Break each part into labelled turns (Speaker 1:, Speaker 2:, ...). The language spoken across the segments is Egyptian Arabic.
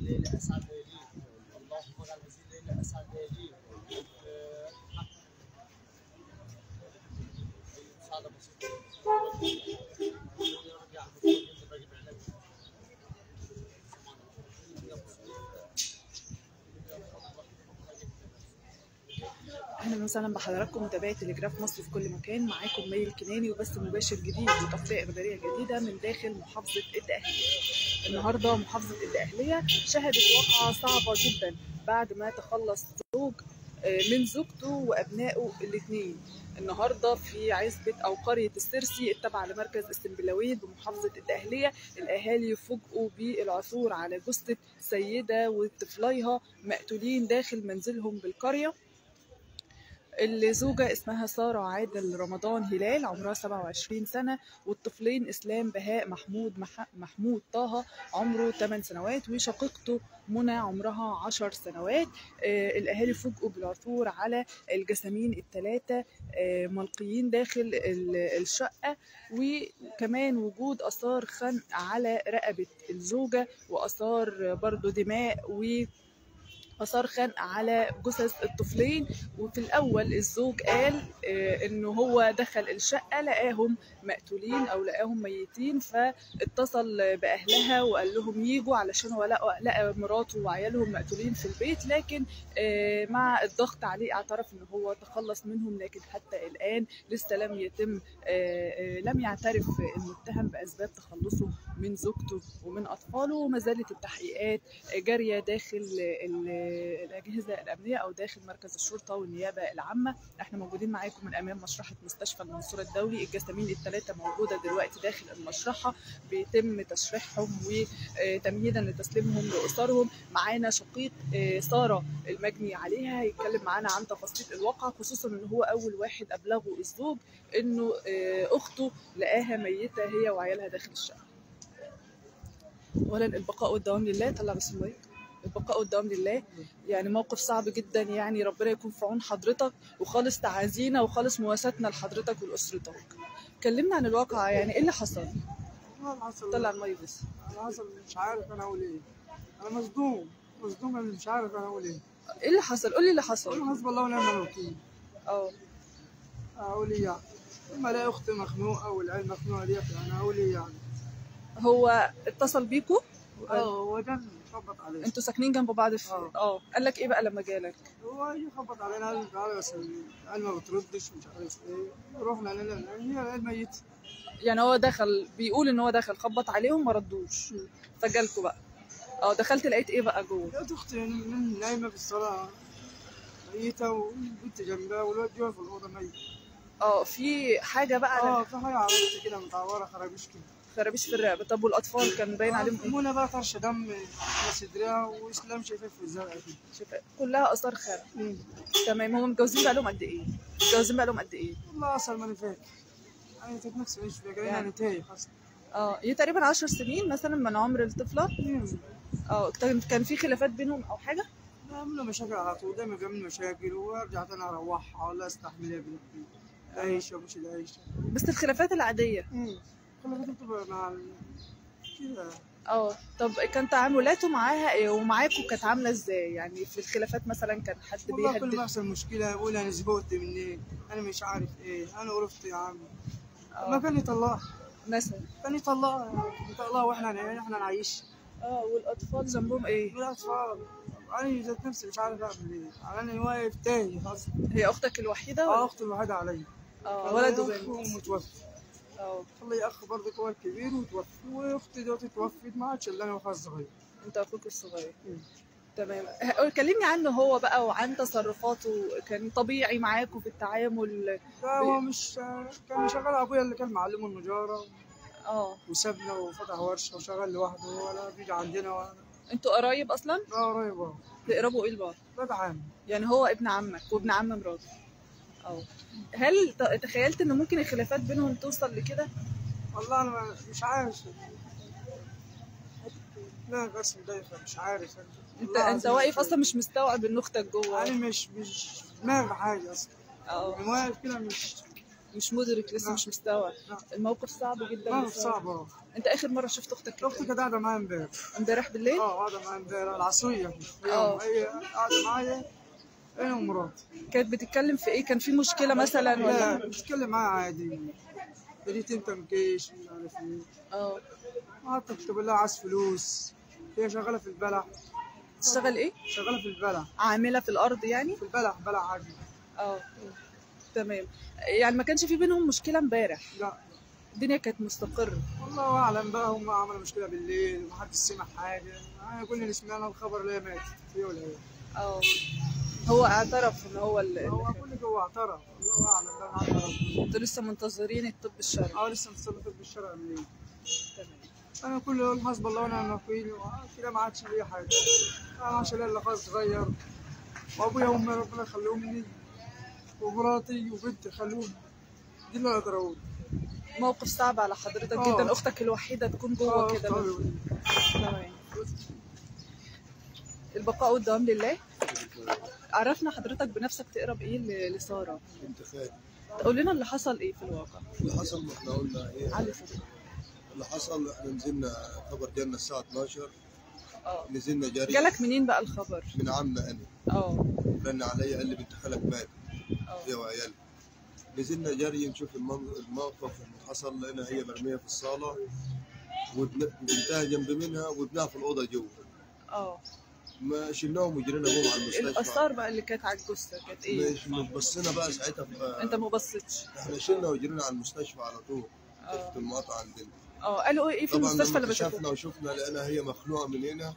Speaker 1: ليلة أسعد لياليك اللهم اجعل هذه الليلة أسعد لياليك آه، مساعدة بسيطة يا رب يا عم انت باجي بعلاج
Speaker 2: اهلا وسهلا بحضراتكم متابعي تلجراف مصر في كل مكان معاكم مي الكناني وبث مباشر جديد وتغطيه اخباريه جديده من داخل محافظه الدقهليه. النهارده محافظه الدقهليه شهدت واقعه صعبه جدا بعد ما تخلص زوج آه، من زوجته وابنائه الاثنين. النهارده في عزبه او قريه السرسي التابعه لمركز السنبلاوين بمحافظه الدقهليه الاهالي فوجئوا بالعثور على جثه سيده وطفليها مقتولين داخل منزلهم بالقريه. الزوجة اسمها سارة عادل رمضان هلال عمرها 27 سنة والطفلين إسلام بهاء محمود مح... محمود طه عمره 8 سنوات وشقيقته منى عمرها 10 سنوات آه الأهالي فوجئوا بالعثور على الجسامين الثلاثة آه ملقيين داخل ال- الشقة وكمان وجود آثار خنق على رقبة الزوجة وآثار برضو دماء و آثار خنق على جثث الطفلين وفي الأول الزوج قال آه، إنه هو دخل الشقة لقاهم مقتولين أو لقاهم ميتين فاتصل بأهلها وقال لهم يجوا علشان هو لقى, لقى مراته وعيالهم مقتولين في البيت لكن آه، مع الضغط عليه اعترف إن هو تخلص منهم لكن حتى الآن لسه لم يتم آه، آه، لم يعترف المتهم بأسباب تخلصه من زوجته ومن أطفاله وما زالت التحقيقات جارية داخل ال- الأجهزة الأمنية أو داخل مركز الشرطة والنيابة العامة احنا موجودين معاكم من أمام مشرحة مستشفى المنصورة الدولي الجسامين الثلاثة موجودة دلوقتي داخل المشرحة بيتم تشريحهم وتمهيدا لتسليمهم لأسرهم معانا شقيق آه، سارة المجني عليها هيتكلم معانا عن تفاصيل الواقعة خصوصا ان هو أول واحد أبلغه الزوج انه آه، أخته لقاها ميتة هي وعيالها داخل الشقة اولا البقاء والدوام لله طلع بس المايك البقاء والدوام لله يعني موقف صعب جدا يعني ربنا يكون في عون حضرتك وخالص تعازينا وخالص مواساتنا لحضرتك ولاسرتك كلمنا عن الواقعة يعني ايه اللي حصل
Speaker 3: ما حصل
Speaker 2: طلع المايك بس
Speaker 3: انا حصل مش عارف انا اقول ايه انا مصدوم مصدوم انا مش عارف انا اقول ايه
Speaker 2: ايه اللي حصل قولي اللي
Speaker 3: اقول
Speaker 2: حصل
Speaker 3: حسب الله ونعم الوكيل
Speaker 2: اه
Speaker 3: اقول ايه يعني اما الاقي اختي مخنوقه والعيال مخنوقه ديت يعني اقول ايه يعني
Speaker 2: هو اتصل بيكوا
Speaker 3: اه هو ده خبط عليه
Speaker 2: انتوا ساكنين جنب بعض في
Speaker 3: آه.
Speaker 2: اه قال لك ايه بقى لما جالك
Speaker 3: هو يجي يخبط علينا قال تعالى بس العيال ما بتردش ومش عارف ايه رحنا لنا هي العيال ميته
Speaker 2: يعني هو دخل بيقول ان هو دخل خبط عليهم ما ردوش فجالكوا بقى اه دخلت لقيت ايه بقى جوه
Speaker 3: لقيت اختي من- نايمه في الصلاه ميته والبنت جنبها والواد جوه في الاوضه ميت
Speaker 2: اه في حاجه بقى
Speaker 3: اه في حاجه عرفت كده متعوره خرابيش كده
Speaker 2: خرابيش في الرقبه طب والاطفال كان باين عليهم ايه
Speaker 3: منى بقى طرش دم على صدرها واسلام شفاف في الزرقاء كده
Speaker 2: شفاء كلها اثار خرق تمام هم متجوزين بقى لهم قد ايه متجوزين بقى لهم قد ايه
Speaker 3: والله اصل ما انا فاكر انا كنت نفسي مش فاكر
Speaker 2: يعني.
Speaker 3: يعني تايه اصلا
Speaker 2: اه هي تقريبا 10 سنين مثلا من عمر الطفله اه كان كان في خلافات بينهم او حاجه
Speaker 3: بيعملوا مشاكل على طول دايما بيعملوا مشاكل وارجع تاني اروحها ولا استحمل يا بنتي عايشه ومش العيشه
Speaker 2: بس الخلافات العاديه
Speaker 3: كل كده بتبقى مع ال- كده
Speaker 2: اه طب كان تعاملاته معاها ايه ومعاكوا كانت عامله ازاي يعني في الخلافات مثلا كان حد
Speaker 3: والله كل ما
Speaker 2: بيهدد
Speaker 3: يحصل مشكله يقول انا زهقت منين انا مش عارف ايه انا قرفت يا عم ما
Speaker 2: اه
Speaker 3: كان يطلعها
Speaker 2: مثلا
Speaker 3: كان يطلعها يطلعها واحنا احنا نعيش
Speaker 2: اه والاطفال ذنبهم ايه
Speaker 3: بالاطفال انا ذات نفسي مش عارف اعمل ايه انا واقف تايه اصلا
Speaker 2: هي اختك الوحيده
Speaker 3: اه
Speaker 2: ولا
Speaker 3: اختي الوحيده عليا
Speaker 2: اه ولده
Speaker 3: أخ
Speaker 2: بنت
Speaker 3: متوفي
Speaker 2: اه
Speaker 3: الله اخ برضه هو الكبير وتوفي واختي دلوقتي توفت ما عادش الا انا واخويا الصغير
Speaker 2: انت اخوك الصغير
Speaker 3: مم.
Speaker 2: تمام ه- كلمني عنه هو بقى وعن تصرفاته كان طبيعي معاكوا في التعامل
Speaker 3: فهو مش كان شغال ابويا اللي كان معلمه النجاره
Speaker 2: اه
Speaker 3: وسابنا وفتح ورشه وشغال لوحده ولا بيجي عندنا ولا
Speaker 2: انتوا قرايب اصلا
Speaker 3: اه قريب اهو
Speaker 2: تقربوا ايه لبعض
Speaker 3: ده عام
Speaker 2: يعني هو ابن عمك وابن عم مراته اه هل ت- تخيلت ان ممكن الخلافات بينهم توصل لكده
Speaker 3: والله انا ما- مش عارف لا بس مضايقه مش عارف
Speaker 2: انت
Speaker 3: والله
Speaker 2: انت
Speaker 3: العظيم
Speaker 2: واقف
Speaker 3: مش
Speaker 2: اصلا مش مستوعب ان اختك جوه
Speaker 3: انا مش مش دماغي حاجه اصلا
Speaker 2: اه
Speaker 3: أنا واقف كده مش
Speaker 2: مش مدرك لسه
Speaker 3: لا.
Speaker 2: مش مستوعب
Speaker 3: لا.
Speaker 2: الموقف صعب جدا
Speaker 3: موقف
Speaker 2: بس-
Speaker 3: صعب اه
Speaker 2: انت اخر مره شفت اختك كانت
Speaker 3: اختي كانت قاعده معايا امبارح
Speaker 2: امبارح بالليل
Speaker 3: اه قاعده معايا امبارح العصريه
Speaker 2: اه.
Speaker 3: هي قاعده معايا انا ومراتي
Speaker 2: كانت بتتكلم في ايه كان في مشكله مثلا
Speaker 3: لا
Speaker 2: ولا
Speaker 3: بتتكلم معايا عادي بديت انت مكيش مش عارف ايه
Speaker 2: اه
Speaker 3: قعدت اكتب لها عايز فلوس هي شغاله في البلح
Speaker 2: تشتغل ايه
Speaker 3: شغاله في البلح
Speaker 2: عامله في الارض يعني
Speaker 3: في البلح بلح عادي
Speaker 2: اه تمام يعني ما كانش في بينهم مشكله امبارح
Speaker 3: لا
Speaker 2: الدنيا كانت مستقره
Speaker 3: والله اعلم بقى هم عملوا مشكله بالليل ومحدش سمع حاجه انا كل اللي سمعنا الخبر اللي هي ماتت هي ولا هي
Speaker 2: اه هو اعترف ان هو ال-
Speaker 3: هو كل جوه اعترف الله اعلم بقى معاه اعترف
Speaker 2: انتوا لسه منتظرين الطب الشرعي
Speaker 3: اه لسه متصل طب الشرع منين
Speaker 2: تمام
Speaker 3: انا كل يوم حسب الله ونعم الوكيل كده ما عادش ليا حاجه انا عشان الا خلاص صغير وابويا وامي ربنا يخليهم لي ومراتي وبنتي خلوهم دي اللي اقدر اقول
Speaker 2: موقف صعب على حضرتك
Speaker 3: اه.
Speaker 2: جدا اختك الوحيده تكون جوه كده
Speaker 3: طبعاً.
Speaker 2: تمام البقاء والدوام لله عرفنا حضرتك بنفسك تقرا بايه ل- لساره
Speaker 4: انت خايف
Speaker 2: تقول لنا اللي حصل ايه في الواقع
Speaker 4: اللي حصل ما احنا قلنا ايه
Speaker 2: علي صوتك
Speaker 4: اللي حصل احنا نزلنا خبر جالنا الساعه 12
Speaker 2: اه
Speaker 4: نزلنا جري
Speaker 2: جالك منين بقى الخبر
Speaker 4: من عمنا انا
Speaker 2: اه
Speaker 4: رن عليا قال لي بنت خالك مات هي
Speaker 2: اه
Speaker 4: وعيالها نزلنا جري نشوف المن- الموقف اللي حصل لقينا هي مرميه في الصاله وابن- وبنتها جنب منها وابنها في الاوضه جوه
Speaker 2: اه
Speaker 4: ما شلناهم وجرينا بهم على المستشفى
Speaker 2: الاثار بقى اللي كانت على الجثه كانت ايه
Speaker 4: مش بصينا بقى ساعتها في-
Speaker 2: انت ما بصيتش
Speaker 4: احنا شلنا وجرينا على المستشفى على طول
Speaker 2: اه
Speaker 4: في المقاطعه عندنا
Speaker 2: اه قالوا ايه في
Speaker 4: طبعا
Speaker 2: المستشفى
Speaker 4: لما
Speaker 2: اللي
Speaker 4: كشفنا
Speaker 2: بشوفه
Speaker 4: وشفنا لقينا هي مخنوقه من هنا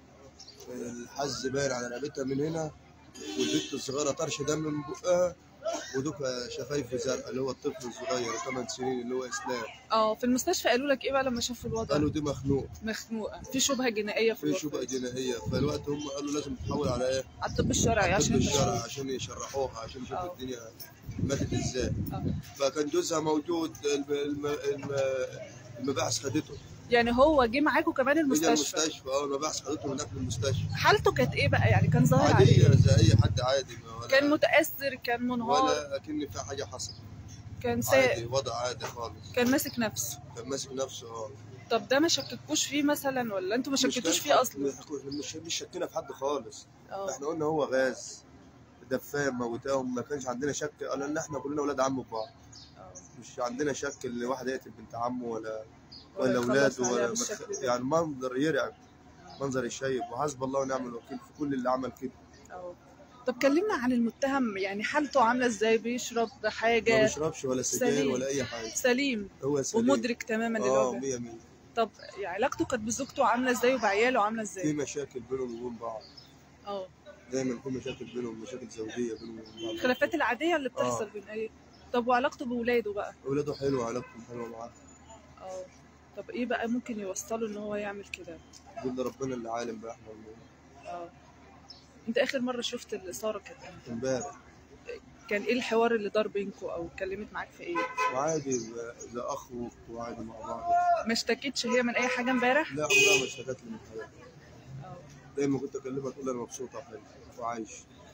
Speaker 4: الحز باين على رقبتها من هنا والبنت الصغيره طرش دم من بقها ودوك شفايف زرقاء اللي هو الطفل الصغير 8 سنين اللي هو اسلام
Speaker 2: اه في المستشفى قالوا لك ايه بقى لما شافوا الوضع
Speaker 4: قالوا دي مخنوق
Speaker 2: مخنوقه في شبهه جنائيه في
Speaker 4: في
Speaker 2: الوقت
Speaker 4: شبهه جنائيه فالوقت هم قالوا لازم تحول على ايه؟
Speaker 2: على الطب الشرعي
Speaker 4: طب
Speaker 2: عشان
Speaker 4: الشرع
Speaker 2: تشوف.
Speaker 4: عشان يشرحوها عشان
Speaker 2: آه.
Speaker 4: يشوفوا الدنيا ماتت ازاي
Speaker 2: آه.
Speaker 4: فكان جوزها موجود الم- الم- الم- المباحث خدته
Speaker 2: يعني هو جه معاكم كمان
Speaker 4: اجى
Speaker 2: المستشفى
Speaker 4: المستشفى اه المباحث خدته من هناك من المستشفى
Speaker 2: حالته كانت ايه بقى يعني كان ظاهر
Speaker 4: عادية
Speaker 2: عليه
Speaker 4: زي أي حد عادي ما ولا
Speaker 2: كان متاثر كان منهار
Speaker 4: ولا أكن في حاجة حصلت
Speaker 2: كان
Speaker 4: عادي
Speaker 2: ساء
Speaker 4: وضع عادي خالص
Speaker 2: كان ماسك نفسه
Speaker 4: كان ماسك نفسه اه
Speaker 2: طب ده ما شككوش فيه مثلا ولا انتوا ما
Speaker 4: مش
Speaker 2: شككتوش
Speaker 4: كان
Speaker 2: فيه
Speaker 4: حد-
Speaker 2: اصلا
Speaker 4: مش مش شكينا في حد خالص
Speaker 2: اه
Speaker 4: احنا قلنا هو غاز دفان موتاهم ما كانش عندنا شك لان احنا كلنا اولاد عم بعض
Speaker 2: آه.
Speaker 4: مش عندنا شك ان واحد يقتل بنت عمه ولا
Speaker 2: ولا
Speaker 4: ولا
Speaker 2: يخلص
Speaker 4: اولاده
Speaker 2: عليها
Speaker 4: ولا
Speaker 2: بالشكل
Speaker 4: مخ...
Speaker 2: ده.
Speaker 4: يعني منظر يرعب منظر يشيب وحسب الله ونعم الوكيل في كل اللي عمل كده
Speaker 2: اه طب كلمنا عن المتهم يعني حالته عامله ازاي بيشرب
Speaker 4: ما
Speaker 2: حاجه
Speaker 4: بيشربش ولا سجاير
Speaker 2: سليم.
Speaker 4: ولا اي حاجه
Speaker 2: سليم
Speaker 4: هو سليم
Speaker 2: ومدرك تماما
Speaker 4: اه
Speaker 2: للوضع
Speaker 4: 100 100
Speaker 2: طب يعني علاقته كانت بزوجته عامله ازاي وبعياله عامله
Speaker 4: في
Speaker 2: ازاي
Speaker 4: مشاكل بينهم وبين بعض
Speaker 2: اه
Speaker 4: دايما في مشاكل بينهم مشاكل زوجيه بينهم وبين بعض
Speaker 2: الخلافات العاديه اللي بتحصل
Speaker 4: آه.
Speaker 2: بين ايه طب وعلاقته بولاده بقى
Speaker 4: اولاده حلوه علاقتهم حلوه معاه
Speaker 2: اه طب ايه بقى ممكن يوصله ان هو يعمل كده
Speaker 4: دول ربنا اللي عالم بقى احنا ولا-
Speaker 2: اه انت اخر مره شفت الاثاره كانت امتى
Speaker 4: امبارح
Speaker 2: كان ايه الحوار اللي دار بينكوا او اتكلمت معاك في ايه
Speaker 4: وعادي زي- زي اخ واخت وعادي مع بعض
Speaker 2: ما اشتكتش هي من اي حاجه امبارح
Speaker 4: لا عمرها ما اشتكت لي من حاجه
Speaker 2: اه
Speaker 4: دايما كنت اكلمها تقول انا مبسوطه حلو وعايش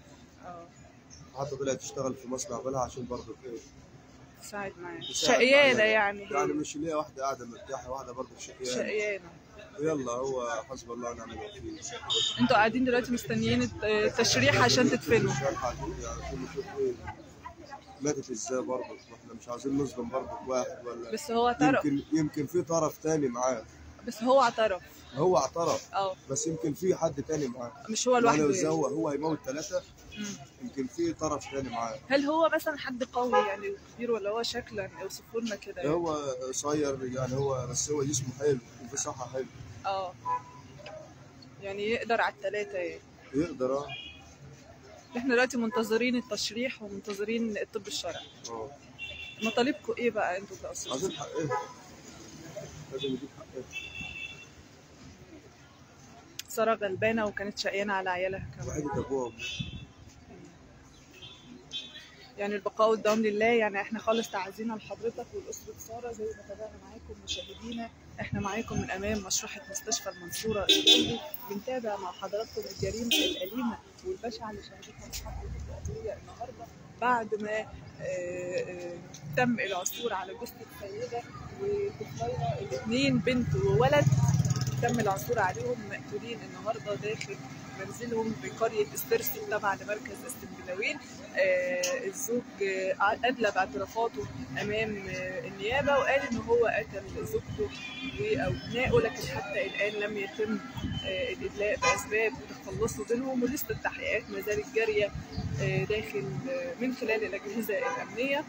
Speaker 2: اه
Speaker 4: حتى طلعت تشتغل في مصنع بلها عشان برضه ايه
Speaker 2: تساعد معاك
Speaker 4: تساعد
Speaker 2: شقيانه
Speaker 4: معايا.
Speaker 2: يعني
Speaker 4: يعني مش ليا واحده قاعده مرتاحه واحده برضه شقيانه
Speaker 2: شقيانه
Speaker 4: يلا هو حسب الله ونعم الوكيل
Speaker 2: انتوا قاعدين دلوقتي مستنيين الت- التشريح عشان تدفنوا
Speaker 4: الشرح عشان يعني عشان نشوف ايه ماتت ازاي برضه احنا مش عايزين نظلم برضه واحد ولا
Speaker 2: بس هو اعترف
Speaker 4: يمكن يمكن في طرف تاني معاه
Speaker 2: بس هو اعترف
Speaker 4: هو اعترف
Speaker 2: اه
Speaker 4: بس يمكن في حد تاني معاه
Speaker 2: مش هو
Speaker 4: يعني
Speaker 2: لوحده
Speaker 4: لو
Speaker 2: يعني.
Speaker 4: هو هو هيموت ثلاثة
Speaker 2: مم.
Speaker 4: يمكن في طرف تاني معاه
Speaker 2: هل هو مثلا حد قوي يعني كبير ولا هو شكلا اوصفوا لنا كده يعني.
Speaker 4: هو قصير يعني هو بس هو جسمه حلو وفي صحة حلو
Speaker 2: اه يعني يقدر على الثلاثه يعني
Speaker 4: يقدر اه
Speaker 2: احنا دلوقتي منتظرين التشريح ومنتظرين الطب الشرعي
Speaker 4: اه
Speaker 2: مطالبكم ايه بقى انتوا كأسرة؟
Speaker 4: عايزين حقه لازم يجيب حقه
Speaker 2: سارة غلبانة وكانت شقيانة على عيالها كمان
Speaker 4: وحيدة ابوها وأمها.
Speaker 2: يعني البقاء والدوام لله يعني احنا خالص تعزينا لحضرتك والأسرة سارة زي ما تابعنا معاكم مشاهدينا احنا معاكم من أمام مشرحة مستشفى المنصورة الدولي بنتابع مع حضراتكم الجريمة الأليمة والبشعة اللي شهدتها محطة التأدية النهاردة بعد ما آه، آه، تم العثور على جثة سيدة وطفليها الاثنين بنت وولد تم العثور عليهم مقتولين النهارده داخل منزلهم بقرية استرسي تبع لمركز استنبلاوين آه، الزوج آه، أدلى باعترافاته أمام آه، النيابة وقال إن هو قتل زوجته وأبنائه لكن حتى الآن لم يتم آه، الإدلاء بأسباب تخلصه بينهم ولسه التحقيقات ما زالت جارية آه، داخل آه، من خلال الأجهزة الأمنية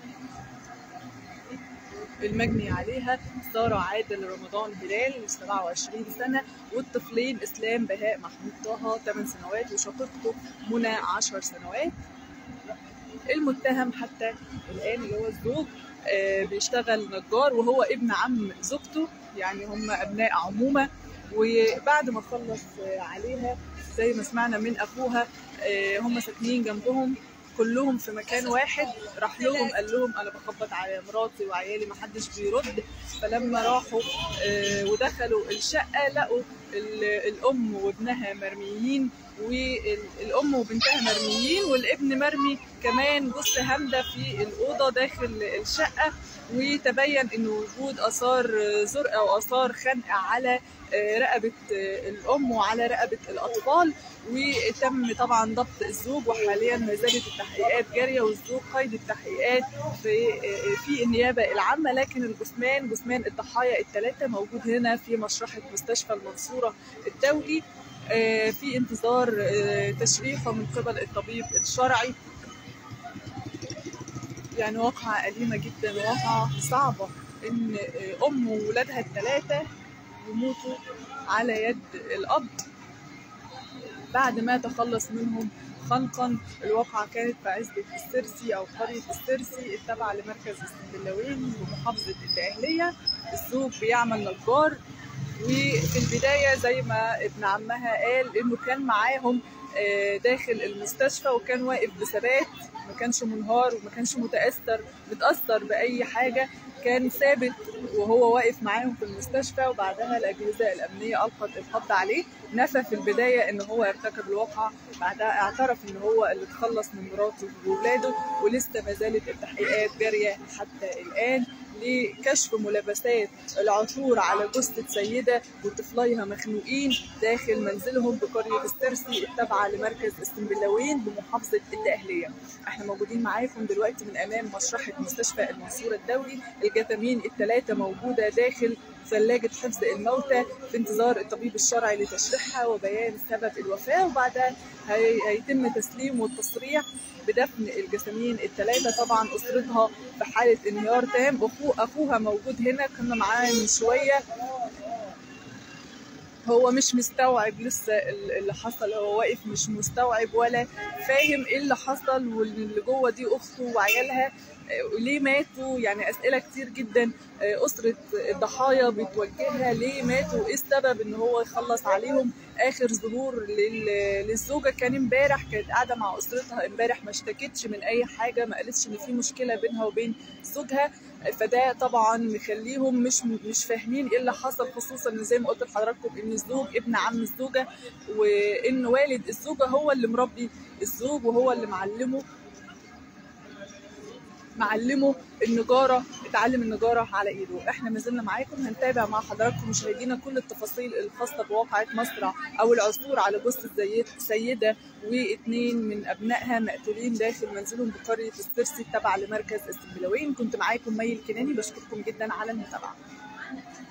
Speaker 2: المجني عليها سارة عادل رمضان هلال 27 سنة والطفلين إسلام بهاء محمود طه 8 سنوات وشقيقته منى 10 سنوات المتهم حتى الآن اللي هو الزوج آه، بيشتغل نجار وهو ابن عم زوجته يعني هم أبناء عمومة وبعد ما خلص آه، عليها زي ما سمعنا من أخوها آه، هم ساكنين جنبهم كلهم في مكان واحد راح لهم قال لهم انا بخبط على مراتي وعيالي ما حدش بيرد فلما راحوا آه، ودخلوا الشقه لقوا ال- الام وابنها مرميين والام وبنتها مرميين والابن مرمي كمان جثه هامده في الاوضه داخل الشقه وتبين ان وجود اثار زرقاء واثار خنقه على آه، رقبه آه، الام وعلى رقبه الاطفال وتم طبعا ضبط الزوج وحاليا ما زالت التحقيقات جاريه والزوج قيد التحقيقات في في النيابه العامه لكن الجثمان جثمان الضحايا الثلاثه موجود هنا في مشرحه مستشفى المنصوره الدولي آه، في انتظار آه، تشريحه من قبل الطبيب الشرعي يعني واقعة أليمة جدا واقعة صعبة إن آه، أم وولادها الثلاثة يموتوا على يد الأب بعد ما تخلص منهم خنقا الواقعة كانت في عزبة السرسي أو قرية السرسي التابعة لمركز اسكندلاوين ومحافظة الدقهلية الزوج بيعمل نجار وفي البداية زي ما ابن عمها قال إنه كان معاهم آه، داخل المستشفى وكان واقف بثبات ما كانش منهار وما كانش متأثر متأثر بأي حاجة كان ثابت وهو واقف معاهم في المستشفى وبعدها الأجهزة الأمنية ألقت القبض عليه نفى في البداية إن هو ارتكب الواقعة بعدها اعترف إن هو اللي اتخلص من مراته وولاده ولسه ما زالت التحقيقات جارية حتى الآن لكشف ملابسات العثور على جثة سيدة وطفليها مخنوقين داخل منزلهم بقرية السرسي التابعة لمركز استنبلاوين بمحافظة الدقهلية. احنا موجودين معاكم دلوقتي من أمام مشرحة مستشفى المنصورة الدولي، الجثامين الثلاثة موجودة داخل ثلاجة حفظ الموتى في انتظار الطبيب الشرعي لتشريحها وبيان سبب الوفاة وبعدها هي- هيتم تسليم والتصريح بدفن الجسامين الثلاثة طبعا أسرتها في حالة انهيار تام أخو أخوها موجود هنا كنا معاه من شوية هو مش مستوعب لسه ال- اللي حصل هو واقف مش مستوعب ولا فاهم ايه اللي حصل واللي جوه دي اخته وعيالها آه، ليه ماتوا يعني اسئله كتير جدا آه، اسره الضحايا بتوجهها ليه ماتوا ايه السبب ان هو يخلص عليهم اخر ظهور لل- للزوجه كان امبارح كانت قاعده مع اسرتها امبارح ما اشتكتش من اي حاجه ما قالتش ان في مشكله بينها وبين زوجها فده طبعا مخليهم مش مش فاهمين ايه اللي حصل خصوصا ان زي ما قلت لحضراتكم ان الزوج ابن عم الزوجه وان والد الزوجه هو اللي مربي الزوج وهو اللي معلمه معلمه النجاره اتعلم النجاره على ايده احنا ما زلنا معاكم هنتابع مع حضراتكم مشاهدينا كل التفاصيل الخاصه بواقعه مصرع او العثور على جثه زي- سيده واثنين من ابنائها مقتولين داخل منزلهم بقريه السرسي التابعه لمركز استنبلاوين كنت معاكم مي الكناني بشكركم جدا على المتابعه